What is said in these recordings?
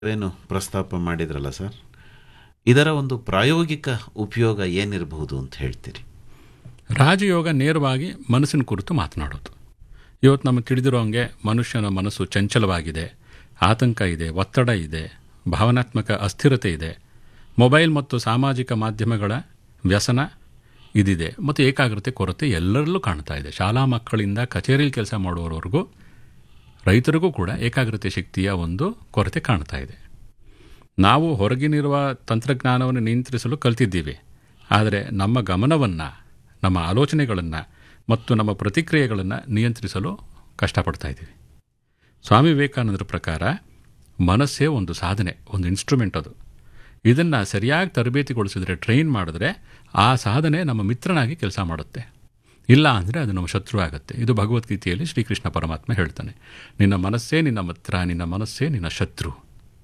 ಏನು ಪ್ರಸ್ತಾಪ ಮಾಡಿದ್ರಲ್ಲ ಸರ್ ಇದರ ಒಂದು ಪ್ರಾಯೋಗಿಕ ಉಪಯೋಗ ಏನಿರಬಹುದು ಅಂತ ಹೇಳ್ತೀರಿ ರಾಜಯೋಗ ನೇರವಾಗಿ ಮನಸ್ಸಿನ ಕುರಿತು ಮಾತನಾಡೋದು ಇವತ್ತು ನಮಗೆ ತಿಳಿದಿರೋ ಹಂಗೆ ಮನುಷ್ಯನ ಮನಸ್ಸು ಚಂಚಲವಾಗಿದೆ ಆತಂಕ ಇದೆ ಒತ್ತಡ ಇದೆ ಭಾವನಾತ್ಮಕ ಅಸ್ಥಿರತೆ ಇದೆ ಮೊಬೈಲ್ ಮತ್ತು ಸಾಮಾಜಿಕ ಮಾಧ್ಯಮಗಳ ವ್ಯಸನ ಇದಿದೆ ಮತ್ತು ಏಕಾಗ್ರತೆ ಕೊರತೆ ಎಲ್ಲರಲ್ಲೂ ಕಾಣ್ತಾ ಇದೆ ಶಾಲಾ ಮಕ್ಕಳಿಂದ ಕಚೇರಿಯಲ್ಲಿ ಕೆಲಸ ಮಾಡುವವರೆಗೂ ರೈತರಿಗೂ ಕೂಡ ಏಕಾಗ್ರತೆ ಶಕ್ತಿಯ ಒಂದು ಕೊರತೆ ಕಾಣ್ತಾ ಇದೆ ನಾವು ಹೊರಗಿನಿರುವ ತಂತ್ರಜ್ಞಾನವನ್ನು ನಿಯಂತ್ರಿಸಲು ಕಲ್ತಿದ್ದೀವಿ ಆದರೆ ನಮ್ಮ ಗಮನವನ್ನು ನಮ್ಮ ಆಲೋಚನೆಗಳನ್ನು ಮತ್ತು ನಮ್ಮ ಪ್ರತಿಕ್ರಿಯೆಗಳನ್ನು ನಿಯಂತ್ರಿಸಲು ಕಷ್ಟಪಡ್ತಾ ಇದ್ದೀವಿ ಸ್ವಾಮಿ ವಿವೇಕಾನಂದರ ಪ್ರಕಾರ ಮನಸ್ಸೇ ಒಂದು ಸಾಧನೆ ಒಂದು ಇನ್ಸ್ಟ್ರೂಮೆಂಟ್ ಅದು ಇದನ್ನು ಸರಿಯಾಗಿ ತರಬೇತಿಗೊಳಿಸಿದ್ರೆ ಟ್ರೈನ್ ಮಾಡಿದ್ರೆ ಆ ಸಾಧನೆ ನಮ್ಮ ಮಿತ್ರನಾಗಿ ಕೆಲಸ ಮಾಡುತ್ತೆ ಇಲ್ಲ ಅಂದರೆ ಅದು ನಮ್ಮ ಶತ್ರು ಆಗುತ್ತೆ ಇದು ಭಗವದ್ಗೀತೆಯಲ್ಲಿ ಶ್ರೀಕೃಷ್ಣ ಪರಮಾತ್ಮ ಹೇಳ್ತಾನೆ ನಿನ್ನ ಮನಸ್ಸೇ ನಿನ್ನ ಮಿತ್ರ ನಿನ್ನ ಮನಸ್ಸೇ ನಿನ್ನ ಶತ್ರು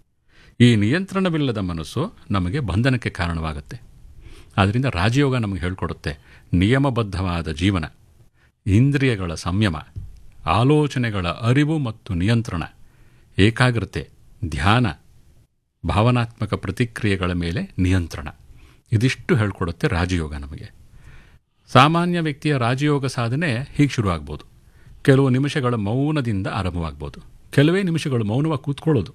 ಈ ನಿಯಂತ್ರಣವಿಲ್ಲದ ಮನಸ್ಸು ನಮಗೆ ಬಂಧನಕ್ಕೆ ಕಾರಣವಾಗುತ್ತೆ ಆದ್ದರಿಂದ ರಾಜಯೋಗ ನಮಗೆ ಹೇಳ್ಕೊಡುತ್ತೆ ನಿಯಮಬದ್ಧವಾದ ಜೀವನ ಇಂದ್ರಿಯಗಳ ಸಂಯಮ ಆಲೋಚನೆಗಳ ಅರಿವು ಮತ್ತು ನಿಯಂತ್ರಣ ಏಕಾಗ್ರತೆ ಧ್ಯಾನ ಭಾವನಾತ್ಮಕ ಪ್ರತಿಕ್ರಿಯೆಗಳ ಮೇಲೆ ನಿಯಂತ್ರಣ ಇದಿಷ್ಟು ಹೇಳ್ಕೊಡುತ್ತೆ ರಾಜಯೋಗ ನಮಗೆ ಸಾಮಾನ್ಯ ವ್ಯಕ್ತಿಯ ರಾಜಯೋಗ ಸಾಧನೆ ಹೀಗೆ ಶುರುವಾಗ್ಬೋದು ಕೆಲವು ನಿಮಿಷಗಳ ಮೌನದಿಂದ ಆರಂಭವಾಗ್ಬೋದು ಕೆಲವೇ ನಿಮಿಷಗಳು ಮೌನವಾಗಿ ಕೂತ್ಕೊಳ್ಳೋದು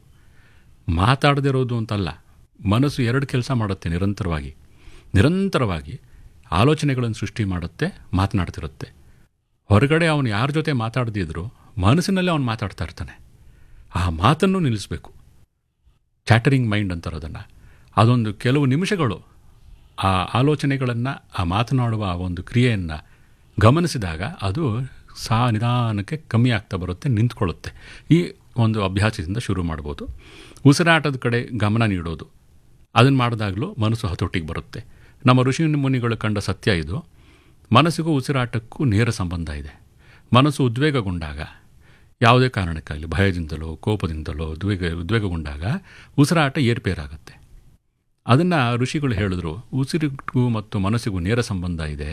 ಮಾತಾಡದಿರೋದು ಅಂತಲ್ಲ ಮನಸ್ಸು ಎರಡು ಕೆಲಸ ಮಾಡುತ್ತೆ ನಿರಂತರವಾಗಿ ನಿರಂತರವಾಗಿ ಆಲೋಚನೆಗಳನ್ನು ಸೃಷ್ಟಿ ಮಾಡುತ್ತೆ ಮಾತನಾಡ್ತಿರುತ್ತೆ ಹೊರಗಡೆ ಅವನು ಯಾರ ಜೊತೆ ಮಾತಾಡದಿದ್ರು ಮನಸ್ಸಿನಲ್ಲೇ ಅವನು ಮಾತಾಡ್ತಾ ಇರ್ತಾನೆ ಆ ಮಾತನ್ನು ನಿಲ್ಲಿಸಬೇಕು ಚಾಟರಿಂಗ್ ಮೈಂಡ್ ಅಂತಾರೆ ಅದನ್ನು ಅದೊಂದು ಕೆಲವು ನಿಮಿಷಗಳು ಆ ಆಲೋಚನೆಗಳನ್ನು ಆ ಮಾತನಾಡುವ ಆ ಒಂದು ಕ್ರಿಯೆಯನ್ನು ಗಮನಿಸಿದಾಗ ಅದು ಸಾ ನಿಧಾನಕ್ಕೆ ಕಮ್ಮಿ ಆಗ್ತಾ ಬರುತ್ತೆ ನಿಂತ್ಕೊಳ್ಳುತ್ತೆ ಈ ಒಂದು ಅಭ್ಯಾಸದಿಂದ ಶುರು ಮಾಡ್ಬೋದು ಉಸಿರಾಟದ ಕಡೆ ಗಮನ ನೀಡೋದು ಅದನ್ನು ಮಾಡಿದಾಗಲೂ ಮನಸ್ಸು ಹತೋಟಿಗೆ ಬರುತ್ತೆ ನಮ್ಮ ಋಷಿ ಮುನಿಗಳು ಕಂಡ ಸತ್ಯ ಇದು ಮನಸ್ಸಿಗೂ ಉಸಿರಾಟಕ್ಕೂ ನೇರ ಸಂಬಂಧ ಇದೆ ಮನಸ್ಸು ಉದ್ವೇಗಗೊಂಡಾಗ ಯಾವುದೇ ಕಾರಣಕ್ಕಾಗಲಿ ಭಯದಿಂದಲೋ ಕೋಪದಿಂದಲೋ ಉದ್ವೇಗ ಉದ್ವೇಗಗೊಂಡಾಗ ಉಸಿರಾಟ ಏರ್ಪೇರಾಗುತ್ತೆ ಅದನ್ನು ಋಷಿಗಳು ಹೇಳಿದ್ರು ಉಸಿರಿಗೂ ಮತ್ತು ಮನಸ್ಸಿಗೂ ನೇರ ಸಂಬಂಧ ಇದೆ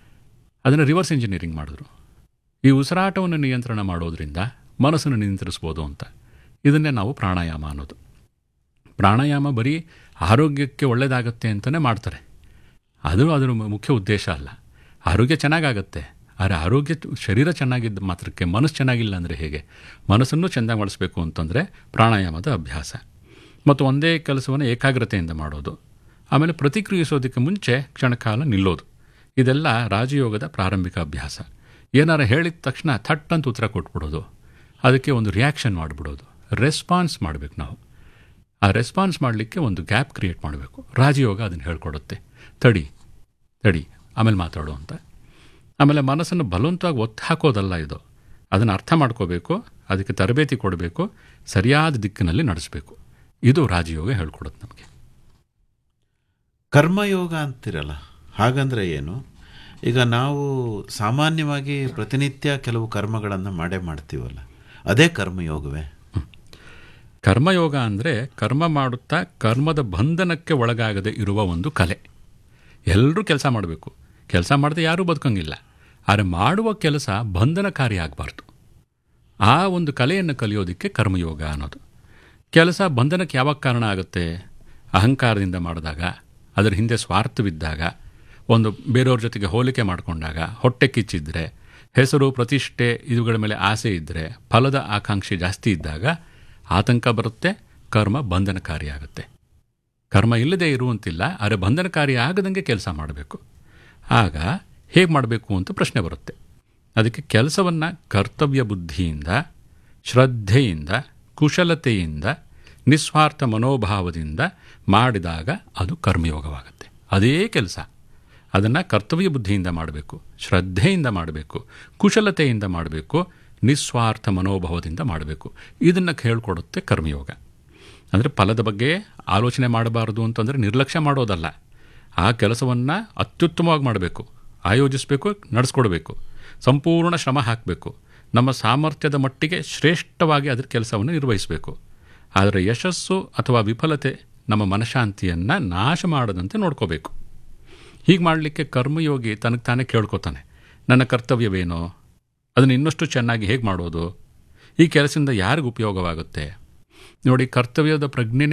ಅದನ್ನು ರಿವರ್ಸ್ ಇಂಜಿನಿಯರಿಂಗ್ ಮಾಡಿದ್ರು ಈ ಉಸಿರಾಟವನ್ನು ನಿಯಂತ್ರಣ ಮಾಡೋದ್ರಿಂದ ಮನಸ್ಸನ್ನು ನಿಯಂತ್ರಿಸ್ಬೋದು ಅಂತ ಇದನ್ನೇ ನಾವು ಪ್ರಾಣಾಯಾಮ ಅನ್ನೋದು ಪ್ರಾಣಾಯಾಮ ಬರೀ ಆರೋಗ್ಯಕ್ಕೆ ಒಳ್ಳೆಯದಾಗತ್ತೆ ಅಂತಲೇ ಮಾಡ್ತಾರೆ ಅದು ಅದರ ಮುಖ್ಯ ಉದ್ದೇಶ ಅಲ್ಲ ಆರೋಗ್ಯ ಚೆನ್ನಾಗಾಗತ್ತೆ ಆದರೆ ಆರೋಗ್ಯ ಶರೀರ ಚೆನ್ನಾಗಿದ್ದ ಮಾತ್ರಕ್ಕೆ ಮನಸ್ಸು ಚೆನ್ನಾಗಿಲ್ಲ ಅಂದರೆ ಹೇಗೆ ಮನಸ್ಸನ್ನು ಚೆಂದಾಗಿ ಮಾಡಿಸ್ಬೇಕು ಅಂತಂದರೆ ಪ್ರಾಣಾಯಾಮದ ಅಭ್ಯಾಸ ಮತ್ತು ಒಂದೇ ಕೆಲಸವನ್ನು ಏಕಾಗ್ರತೆಯಿಂದ ಮಾಡೋದು ಆಮೇಲೆ ಪ್ರತಿಕ್ರಿಯಿಸೋದಕ್ಕೆ ಮುಂಚೆ ಕ್ಷಣಕಾಲ ನಿಲ್ಲೋದು ಇದೆಲ್ಲ ರಾಜಯೋಗದ ಪ್ರಾರಂಭಿಕ ಅಭ್ಯಾಸ ಏನಾರ ಹೇಳಿದ ತಕ್ಷಣ ಥಟ್ ಅಂತ ಉತ್ತರ ಕೊಟ್ಬಿಡೋದು ಅದಕ್ಕೆ ಒಂದು ರಿಯಾಕ್ಷನ್ ಮಾಡಿಬಿಡೋದು ರೆಸ್ಪಾನ್ಸ್ ಮಾಡಬೇಕು ನಾವು ಆ ರೆಸ್ಪಾನ್ಸ್ ಮಾಡಲಿಕ್ಕೆ ಒಂದು ಗ್ಯಾಪ್ ಕ್ರಿಯೇಟ್ ಮಾಡಬೇಕು ರಾಜಯೋಗ ಅದನ್ನು ಹೇಳ್ಕೊಡುತ್ತೆ ತಡಿ ತಡಿ ಆಮೇಲೆ ಮಾತಾಡು ಅಂತ ಆಮೇಲೆ ಮನಸ್ಸನ್ನು ಬಲವಂತವಾಗಿ ಒತ್ತು ಹಾಕೋದಲ್ಲ ಇದು ಅದನ್ನು ಅರ್ಥ ಮಾಡ್ಕೋಬೇಕು ಅದಕ್ಕೆ ತರಬೇತಿ ಕೊಡಬೇಕು ಸರಿಯಾದ ದಿಕ್ಕಿನಲ್ಲಿ ನಡೆಸಬೇಕು ಇದು ರಾಜಯೋಗ ಹೇಳ್ಕೊಡುತ್ತೆ ನಮಗೆ ಕರ್ಮಯೋಗ ಅಂತಿರಲ್ಲ ಹಾಗಂದ್ರೆ ಏನು ಈಗ ನಾವು ಸಾಮಾನ್ಯವಾಗಿ ಪ್ರತಿನಿತ್ಯ ಕೆಲವು ಕರ್ಮಗಳನ್ನು ಮಾಡೇ ಮಾಡ್ತೀವಲ್ಲ ಅದೇ ಕರ್ಮಯೋಗವೇ ಕರ್ಮಯೋಗ ಅಂದರೆ ಕರ್ಮ ಮಾಡುತ್ತಾ ಕರ್ಮದ ಬಂಧನಕ್ಕೆ ಒಳಗಾಗದೆ ಇರುವ ಒಂದು ಕಲೆ ಎಲ್ಲರೂ ಕೆಲಸ ಮಾಡಬೇಕು ಕೆಲಸ ಮಾಡದೆ ಯಾರೂ ಬದುಕಂಗಿಲ್ಲ ಆದರೆ ಮಾಡುವ ಕೆಲಸ ಬಂಧನಕಾರಿ ಆಗಬಾರ್ದು ಆ ಒಂದು ಕಲೆಯನ್ನು ಕಲಿಯೋದಕ್ಕೆ ಕರ್ಮಯೋಗ ಅನ್ನೋದು ಕೆಲಸ ಬಂಧನಕ್ಕೆ ಯಾವಾಗ ಕಾರಣ ಆಗುತ್ತೆ ಅಹಂಕಾರದಿಂದ ಮಾಡಿದಾಗ ಅದರ ಹಿಂದೆ ಸ್ವಾರ್ಥವಿದ್ದಾಗ ಒಂದು ಬೇರೆಯವ್ರ ಜೊತೆಗೆ ಹೋಲಿಕೆ ಮಾಡಿಕೊಂಡಾಗ ಹೊಟ್ಟೆ ಕಿಚ್ಚಿದ್ರೆ ಹೆಸರು ಪ್ರತಿಷ್ಠೆ ಇವುಗಳ ಮೇಲೆ ಆಸೆ ಇದ್ದರೆ ಫಲದ ಆಕಾಂಕ್ಷೆ ಜಾಸ್ತಿ ಇದ್ದಾಗ ಆತಂಕ ಬರುತ್ತೆ ಕರ್ಮ ಬಂಧನಕಾರಿಯಾಗುತ್ತೆ ಕರ್ಮ ಇಲ್ಲದೆ ಇರುವಂತಿಲ್ಲ ಆದರೆ ಬಂಧನಕಾರಿ ಆಗದಂಗೆ ಕೆಲಸ ಮಾಡಬೇಕು ಆಗ ಹೇಗೆ ಮಾಡಬೇಕು ಅಂತ ಪ್ರಶ್ನೆ ಬರುತ್ತೆ ಅದಕ್ಕೆ ಕೆಲಸವನ್ನು ಕರ್ತವ್ಯ ಬುದ್ಧಿಯಿಂದ ಶ್ರದ್ಧೆಯಿಂದ ಕುಶಲತೆಯಿಂದ ನಿಸ್ವಾರ್ಥ ಮನೋಭಾವದಿಂದ ಮಾಡಿದಾಗ ಅದು ಕರ್ಮಯೋಗವಾಗುತ್ತೆ ಅದೇ ಕೆಲಸ ಅದನ್ನು ಕರ್ತವ್ಯ ಬುದ್ಧಿಯಿಂದ ಮಾಡಬೇಕು ಶ್ರದ್ಧೆಯಿಂದ ಮಾಡಬೇಕು ಕುಶಲತೆಯಿಂದ ಮಾಡಬೇಕು ನಿಸ್ವಾರ್ಥ ಮನೋಭಾವದಿಂದ ಮಾಡಬೇಕು ಇದನ್ನು ಹೇಳ್ಕೊಡುತ್ತೆ ಕರ್ಮಯೋಗ ಅಂದರೆ ಫಲದ ಬಗ್ಗೆ ಆಲೋಚನೆ ಮಾಡಬಾರದು ಅಂತಂದರೆ ನಿರ್ಲಕ್ಷ್ಯ ಮಾಡೋದಲ್ಲ ಆ ಕೆಲಸವನ್ನು ಅತ್ಯುತ್ತಮವಾಗಿ ಮಾಡಬೇಕು ಆಯೋಜಿಸಬೇಕು ನಡೆಸ್ಕೊಡ್ಬೇಕು ಸಂಪೂರ್ಣ ಶ್ರಮ ಹಾಕಬೇಕು ನಮ್ಮ ಸಾಮರ್ಥ್ಯದ ಮಟ್ಟಿಗೆ ಶ್ರೇಷ್ಠವಾಗಿ ಅದರ ಕೆಲಸವನ್ನು ನಿರ್ವಹಿಸಬೇಕು ಆದರೆ ಯಶಸ್ಸು ಅಥವಾ ವಿಫಲತೆ ನಮ್ಮ ಮನಃಶಾಂತಿಯನ್ನು ನಾಶ ಮಾಡದಂತೆ ನೋಡ್ಕೋಬೇಕು ಹೀಗೆ ಮಾಡಲಿಕ್ಕೆ ಕರ್ಮಯೋಗಿ ತನಗೆ ತಾನೇ ಕೇಳ್ಕೊತಾನೆ ನನ್ನ ಕರ್ತವ್ಯವೇನೋ ಅದನ್ನು ಇನ್ನಷ್ಟು ಚೆನ್ನಾಗಿ ಹೇಗೆ ಮಾಡೋದು ಈ ಕೆಲಸದಿಂದ ಯಾರಿಗೆ ಉಪಯೋಗವಾಗುತ್ತೆ ನೋಡಿ ಕರ್ತವ್ಯದ ಪ್ರಜ್ಞೆ